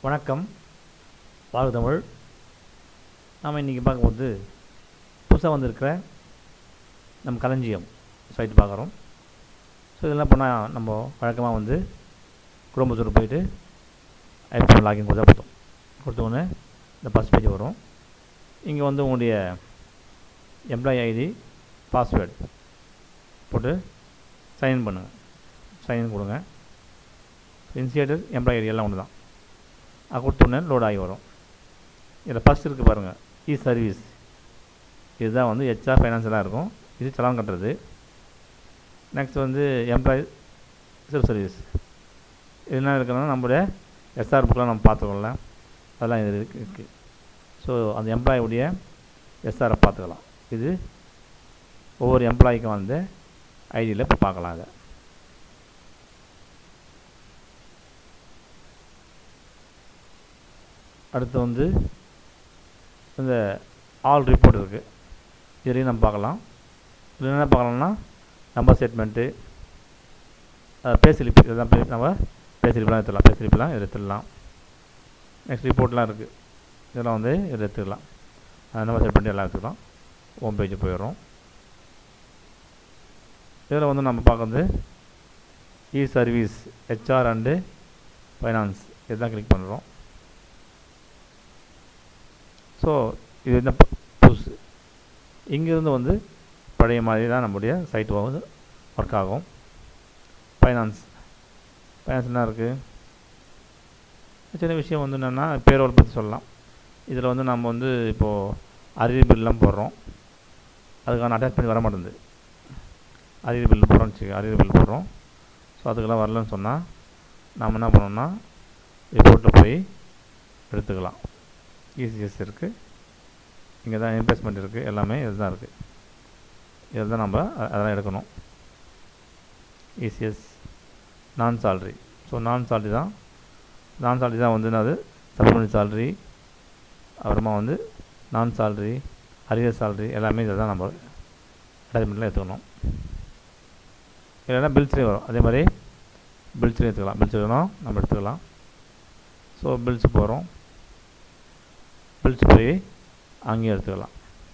வணக்கம் வாழ்க தமிழ் நாம் இன்றைக்கி பார்க்கும்போது புதுசாக வந்திருக்கிற நம்ம களஞ்சியம் சைட் பார்க்குறோம் ஸோ இதெல்லாம் பண்ணால் நம்ம வழக்கமாக வந்து குடும்பத்தோடு போயிட்டு ஐஃபோன் லாகின் கொடுத்தா போதும் கொடுத்தோடனே இந்த ஃபஸ்ட் பேஜ் வரும் இங்கே வந்து உங்களுடைய எம்ப்ளாயி ஐடி பாஸ்வேர்டு போட்டு சைன் பண்ணுங்கள் சைன் கொடுங்க இன்சியேட்டர் எம்ப்ளாயி ஐடி எல்லாம் ஒன்று தான் அது கொடுத்தோடனே லோட் ஆகி வரும் இதில் ஃபஸ்ட் இருக்குது பாருங்கள் இ சர்வீஸ் இதுதான் வந்து ஹெச்ஆர் ஃபைனான்ஸெல்லாம் இருக்கும் இது சலான் கட்டுறது நெக்ஸ்ட் வந்து எம்ப்ளாயி செல்ஃப் சர்வீஸ் இது என்ன இருக்குன்னா நம்மளுடைய எஸ்ஆர் புக்கெலாம் நம்ம பார்த்துக்கோம்ல அதெல்லாம் இது இருக்கு இருக்குது ஸோ அந்த எம்ப்ளாயியுடைய எஸ்ஆரை பார்த்துக்கலாம் இது ஒவ்வொரு எம்ப்ளாய்க்கும் வந்து ஐடியில் இப்போ பார்க்கலாம் அதை அடுத்து வந்து இந்த ஆல் ரிப்போர்ட் இருக்குது இதையும் நம்ம பார்க்கலாம் இதில் என்ன பார்க்கலாம்னா நம்பர் ஸ்டேட்மெண்ட்டு பே ஸ்லிப் இதெல்லாம் பே நம்ம பே ஸ்லிப்லாம் எடுத்துடலாம் பே ஸ்லிப்லாம் இதில் எடுத்துடலாம் நெக்ஸ்ட் ரிப்போர்ட்லாம் இருக்குது இதெல்லாம் வந்து இதில் எடுத்துக்கலாம் நம்பர் ஸ்டேட்மெண்ட் எல்லாம் எடுத்துக்கலாம் ஹோம் பேஜ் போயிடும் இதில் வந்து நம்ம பார்க்குறது e service HR and finance இதுதான் கிளிக் பண்ணுறோம் ஸோ இது என்ன புதுசு இங்கேருந்து வந்து பழைய மாதிரி தான் நம்முடைய சைட் வந்து ஒர்க் ஆகும் ஃபைனான்ஸ் ஃபைனான்ஸ் என்ன இருக்குது சின்ன விஷயம் வந்து என்னென்னா பேரோல் பற்றி சொல்லலாம் இதில் வந்து நம்ம வந்து இப்போது அரியர் பில்லாம் போடுறோம் அதுக்கான அட்டாச் பண்ணி வர மாட்டேங்குது அரியர் பில் போடுறோம்னு வச்சுக்க அரியர் பில் போடுறோம் ஸோ அதுக்கெல்லாம் வரலன்னு சொன்னால் நாம் என்ன பண்ணோம்னா ரிப்போர்ட்டில் போய் எடுத்துக்கலாம் இசிஎஸ் இருக்குது இங்கே தான் இன்வெஸ்ட்மெண்ட் இருக்குது எல்லாமே இதுதான் இருக்குது இதில் தான் நம்ம அதெல்லாம் எடுக்கணும் இசிஎஸ் நான் சால்ரி ஸோ நான் சால்ரி தான் நான் சால்ரி தான் வந்து என்னது சப்ளிமெண்ட்ரி சால்ரி அப்புறமா வந்து நான் சால்ரி அரியர் சால்ரி எல்லாமே இதை தான் நம்ம அட்டாச்மெண்ட்டில் எடுத்துக்கணும் இல்லைன்னா பில்ஸ்லேயும் வரும் அதே மாதிரி பில்ஸ்லேயும் எடுத்துக்கலாம் பில்ஸ் வேணும் நம்ம எடுத்துக்கலாம் ஸோ பில்ஸ் போகிறோம் பில்ஸ் போய் அங்கேயும் எடுத்துக்கலாம்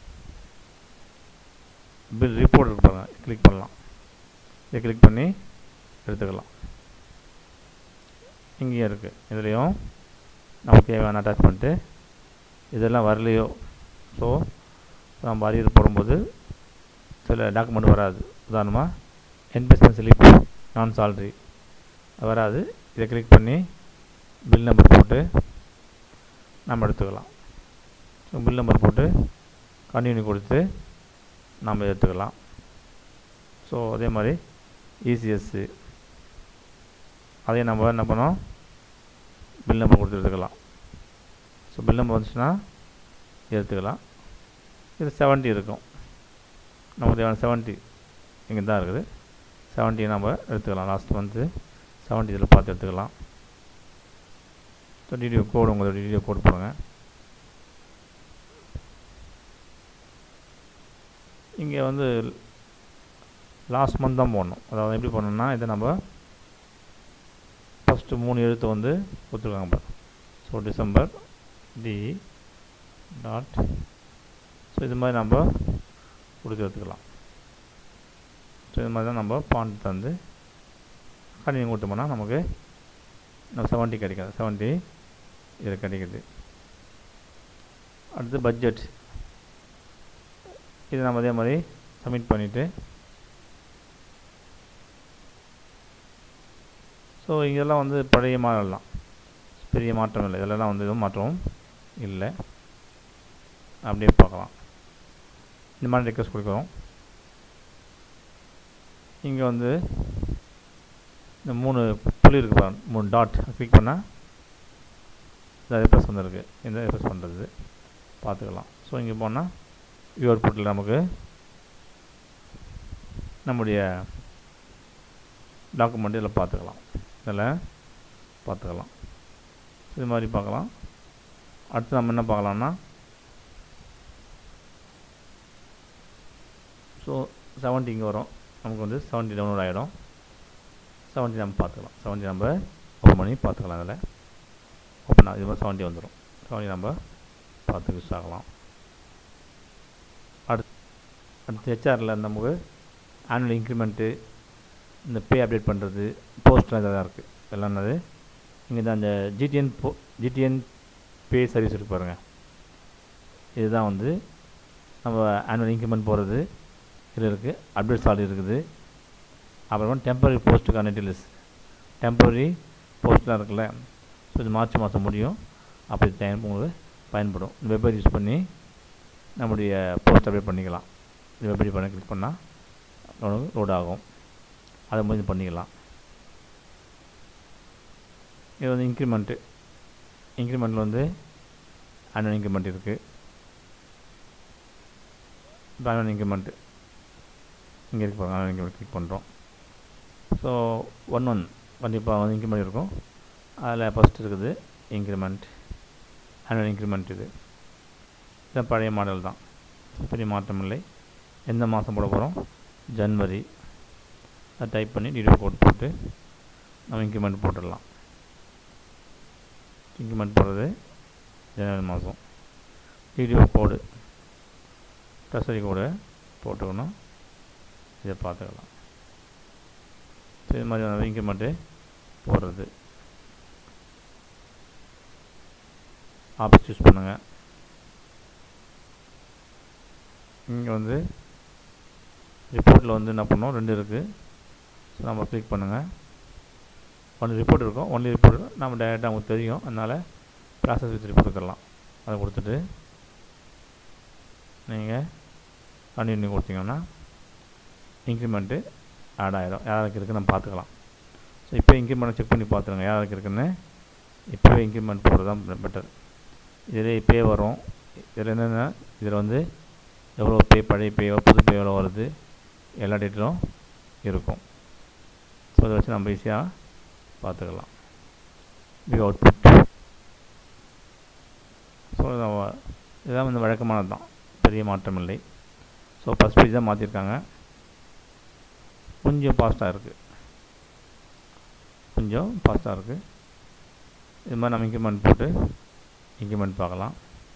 பில் ரிப்போர்ட் இருக்கு பாருங்கள் கிளிக் பண்ணலாம் இதை கிளிக் பண்ணி எடுத்துக்கலாம் இங்கேயும் இருக்குது இதுலேயும் நமக்கு தேவையான அட்டாச்மெண்ட்டு இதெல்லாம் வரலையோ ஸோ நம்ம அரியர் போடும்போது சில டாக்குமெண்ட் வராது உதாரணமாக இன்வெஸ்ட்மெண்ட் ஸ்லிப் நான் சால்ரி வராது இதை கிளிக் பண்ணி பில் நம்பர் போட்டு நம்ம எடுத்துக்கலாம் ஸோ பில் நம்பர் போட்டு கண்டினியூ கொடுத்து நம்ம எடுத்துக்கலாம் ஸோ அதே மாதிரி இசிஎஸ்ஸு அதையும் நம்ம என்ன பண்ணோம் பில் நம்பர் கொடுத்து எடுத்துக்கலாம் ஸோ பில் நம்பர் வந்துச்சுன்னா எடுத்துக்கலாம் இது செவன்ட்டி இருக்கும் நமக்கு தேவையான செவன்ட்டி இங்கே தான் இருக்குது செவன்ட்டி நம்ம எடுத்துக்கலாம் லாஸ்ட் மந்த்து செவன்ட்டி இதில் பார்த்து எடுத்துக்கலாம் ஸோ டிடிஓ கோடு உங்களோட டிடிஓ கோடு போடுங்க இங்கே வந்து லாஸ்ட் மந்த் தான் போடணும் அதாவது எப்படி பண்ணணும்னா இதை நம்ம ஃபஸ்ட்டு மூணு எழுத்து வந்து கொடுத்துருக்காங்க பாரு so December D dot so இது மாதிரி நம்ம கொடுத்து எடுத்துக்கலாம் ஸோ இது மாதிரி தான் நம்ம பாண்ட் தந்து கண்டினியூ கொடுத்தோம்னா நமக்கு நம்ம செவன்ட்டி கிடைக்காது செவன்ட்டி இது கிடைக்குது அடுத்து பட்ஜெட் இது நம்ம அதே மாதிரி சப்மிட் பண்ணிவிட்டு ஸோ இதெல்லாம் வந்து பழைய மாடல் தான் பெரிய மாற்றம் இல்லை இதெல்லாம் வந்து எதுவும் மாற்றமும் இல்லை அப்படியே பார்க்கலாம் இந்த மாதிரி ரெக்வஸ்ட் கொடுக்குறோம் இங்கே வந்து இந்த மூணு புள்ளி இருக்கு பாருங்க மூணு டாட் கிளிக் பண்ணால் இந்த ரெஃப்ரெஸ் வந்துருக்கு இந்த ரெஃப்ரெஸ் பண்ணுறது பார்த்துக்கலாம் ஸோ இங்கே போனால் யூஆர் போர்ட்டில் நமக்கு நம்முடைய டாக்குமெண்ட் இதில் பார்த்துக்கலாம் இதில் பார்த்துக்கலாம் இது மாதிரி பார்க்கலாம் அடுத்து நம்ம என்ன பார்க்கலாம்னா ஸோ செவன்ட்டி இங்கே வரும் நமக்கு வந்து செவன்ட்டி டவுன்லோட் ஆகிடும் செவன்ட்டி நம்ம பார்த்துக்கலாம் செவன்ட்டி நம்ம ஓப்பன் பண்ணி பார்த்துக்கலாம் அதில் ஓப்பன் ஆகும் இது மாதிரி செவன்ட்டி வந்துடும் செவன்ட்டி நம்ம பார்த்து யூஸ் ஆகலாம் அடுத்து அடுத்து ஹெச்ஆரில் நமக்கு ஆனுவல் இன்க்ரிமெண்ட்டு இந்த பே அப்டேட் பண்ணுறது போஸ்ட்லாம் இதெல்லாம் இருக்குது எல்லாம் என்னது இங்கே தான் அந்த ஜிடிஎன் போ ஜிடிஎன் பே சர்வீஸ் இருக்கு பாருங்கள் இதுதான் வந்து நம்ம ஆனுவல் இன்க்ரிமெண்ட் போகிறது இது இருக்குது அப்டேட் சால் இருக்குது அப்புறமா டெம்பரரி போஸ்ட்டுக்கான டீட்டெயில்ஸ் டெம்பரரி போஸ்ட்லாம் இருக்குல்ல ஸோ இது மார்ச் மாதம் முடியும் அப்படி டைம் உங்களுக்கு பயன்படும் இந்த வெப்பேஜ் யூஸ் பண்ணி நம்முடைய போஸ்ட் அப்டேட் பண்ணிக்கலாம் இந்த வெப்பேஜ் பண்ண கிளிக் பண்ணால் உங்களுக்கு லோட் ஆகும் அதை முடிஞ்சு பண்ணிக்கலாம் இது வந்து இன்க்ரிமெண்ட்டு இன்க்ரிமெண்ட்டில் வந்து ஆனுவல் இன்க்ரிமெண்ட் இருக்குது இப்போ ஆனுவல் இன்க்ரிமெண்ட்டு இங்கே இருக்கு பாருங்க ஆனுவல் இன்க்ரிமெண்ட் கிளிக் பண்ணுறோம் ஸோ ஒன் ஒன் கண்டிப்பாக வந்து இன்க்ரிமெண்ட் இருக்கும் அதில் ஃபஸ்ட் இருக்குது இன்க்ரிமெண்ட் ஆனுவல் இன்க்ரிமெண்ட் இது இதான் பழைய மாடல் தான் பெரிய மாற்றம் இல்லை எந்த மாதம் போட போகிறோம் ஜனவரி அதை டைப் பண்ணி டிடிஓ கோட் போட்டு நம்ம இன்க்ரிமெண்ட் போட்டுடலாம் இன்க்ரிமெண்ட் போடுறது ஜனவரி மாதம் டிடிஓ கோடு ட்ரெஸரி கோடு போட்டுக்கணும் இதை பார்த்துக்கலாம் ஸோ இது மாதிரி இன்க்ரிமெண்ட்டு போடுறது ஆப்ஸ் சூஸ் பண்ணுங்கள் இங்கே வந்து ரிப்போர்ட்டில் வந்து என்ன பண்ணோம் ரெண்டு இருக்குது ஸோ நம்ம கிளிக் பண்ணுங்கள் ஒன்று ரிப்போர்ட் இருக்கும் ஒன்லி ரிப்போர்ட் நம்ம டேரெக்டாக உங்களுக்கு தெரியும் அதனால் ப்ராசஸ் வித் ரிப்போர்ட் கொடுத்துடலாம் அதை கொடுத்துட்டு நீங்கள் கண்டினியூ கொடுத்தீங்கன்னா இன்க்ரிமெண்ட்டு ஆட் ஆகிடும் யாருக்கு இருக்குன்னு நம்ம பார்த்துக்கலாம் ஸோ இப்போ இன்க்ரிமெண்ட் செக் பண்ணி பார்த்துருங்க யாருக்கு இருக்குன்னு இப்போவே இன்க்ரிமெண்ட் போடுறது தான் பெட்டர் இதில் இப்போயே வரும் இதில் என்னென்னா இதில் வந்து எவ்வளோ பே பழைய பே புது பே எவ்வளோ வருது எல்லா டீட்டெயிலும் இருக்கும் ஸோ அதை வச்சு நம்ம ஈஸியாக பார்த்துக்கலாம் வியூ அவுட்புட் ஸோ நம்ம இதுதான் வந்து வழக்கமானது தான் பெரிய மாற்றம் இல்லை ஸோ ஃபஸ்ட் பேஜ் தான் மாற்றிருக்காங்க கொஞ்சம் ஃபாஸ்ட்டாக இருக்குது கொஞ்சம் ஃபாஸ்ட்டாக இருக்குது இது மாதிரி நம்ம இன்க்ரிமெண்ட் போட்டு இன்க்ரிமெண்ட் பார்க்கலாம்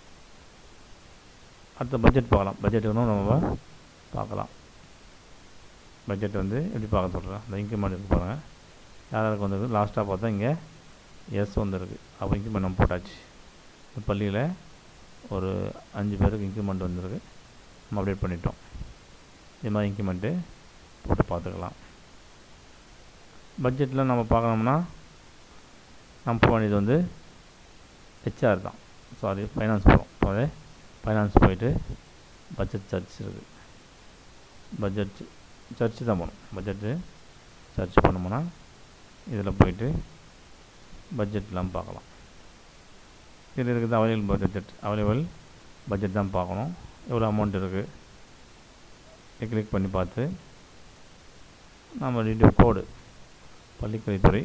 அடுத்த பட்ஜெட் பார்க்கலாம் பட்ஜெட் இன்னும் நம்ம பார்க்கலாம் பட்ஜெட் வந்து எப்படி பார்க்க சொல்கிறேன் அந்த இன்க்ரிமெண்ட் இருக்கு பாருங்கள் யாராருக்கு வந்திருக்கு லாஸ்ட்டாக பார்த்தா இங்கே எஸ் வந்துருக்கு அப்போ இன்க்ரிமெண்ட் நம்ம போட்டாச்சு பள்ளியில் ஒரு அஞ்சு பேருக்கு இன்க்ரிமெண்ட் வந்திருக்கு நம்ம அப்டேட் பண்ணிட்டோம் இது மாதிரி இன்க்ரிமெண்ட்டு போட்டு பார்த்துக்கலாம் பட்ஜெட்டில் நம்ம பார்க்கணும்னா நம்ம போக வேண்டியது வந்து ஹெச்ஆர் தான் சாரி ஃபைனான்ஸ் போகிறோம் அதே ஃபைனான்ஸ் போயிட்டு பட்ஜெட் சர்ச் இருக்குது பட்ஜெட் சர்ச்சு தான் போகணும் பட்ஜெட்டு சர்ச் பண்ணோம்னா இதில் போயிட்டு பட்ஜெட்லாம் பார்க்கலாம் இதில் இருக்குது அவைலபிள் பட்ஜெட் அவைலபிள் பட்ஜெட் தான் பார்க்கணும் எவ்வளோ அமௌண்ட் இருக்குது கிளிக் பண்ணி பார்த்து நம்ம டீட்டெயில் கோடு பள்ளிக்கல்வித்துறை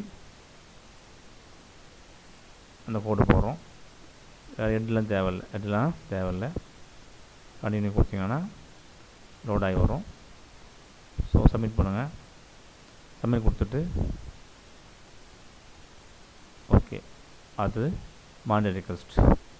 அந்த கோடு போடுறோம் வேறு ஹெட்லாம் தேவையில்லை ஹெட்லாம் தேவையில்லை கண்டினியூ கொடுத்தீங்கன்னா லோட் ஆகி வரும் ஸோ சப்மிட் பண்ணுங்கள் சப்மிட் கொடுத்துட்டு ஓகே அது மாண்டே ரிக்வஸ்ட்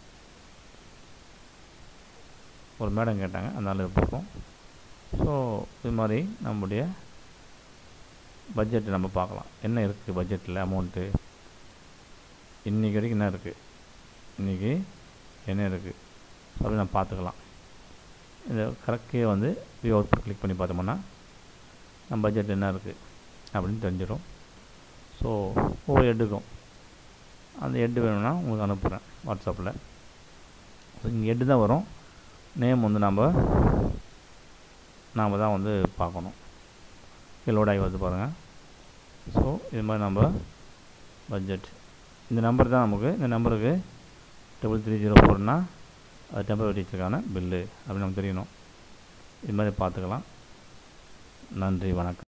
ஒரு மேடம் கேட்டாங்க அதனால் இது போடுறோம் ஸோ இது மாதிரி நம்முடைய பட்ஜெட் நம்ம பார்க்கலாம் என்ன இருக்குது பட்ஜெட்டில் அமௌண்ட்டு இன்றைக்கி வரைக்கும் என்ன இருக்குது இன்றைக்கி என்ன இருக்குது அப்படி நம்ம பார்த்துக்கலாம் இந்த கரெக்டே வந்து வியூ அவுட்புட் கிளிக் பண்ணி பார்த்தோம்னா நம்ம பட்ஜெட் என்ன இருக்குது அப்படின்னு தெரிஞ்சிடும் ஸோ ஒவ்வொரு ஹெட்டுக்கும் அந்த ஹெட்டு வேணும்னா உங்களுக்கு அனுப்புகிறேன் வாட்ஸ்அப்பில் ஸோ இங்கே ஹெட்டு தான் வரும் நேம் வந்து நம்ம நாம் தான் வந்து பார்க்கணும் லோட் ஆகி வருது பாருங்கள் ஸோ இது மாதிரி நம்ம பட்ஜெட் இந்த நம்பர் தான் நமக்கு இந்த நம்பருக்கு டபுள் த்ரீ ஜீரோ ஃபோர்னா அது டெம்பரரி டீச்சருக்கான பில்லு அப்படின்னு நமக்கு தெரியணும் இது மாதிரி பார்த்துக்கலாம் நன்றி வணக்கம்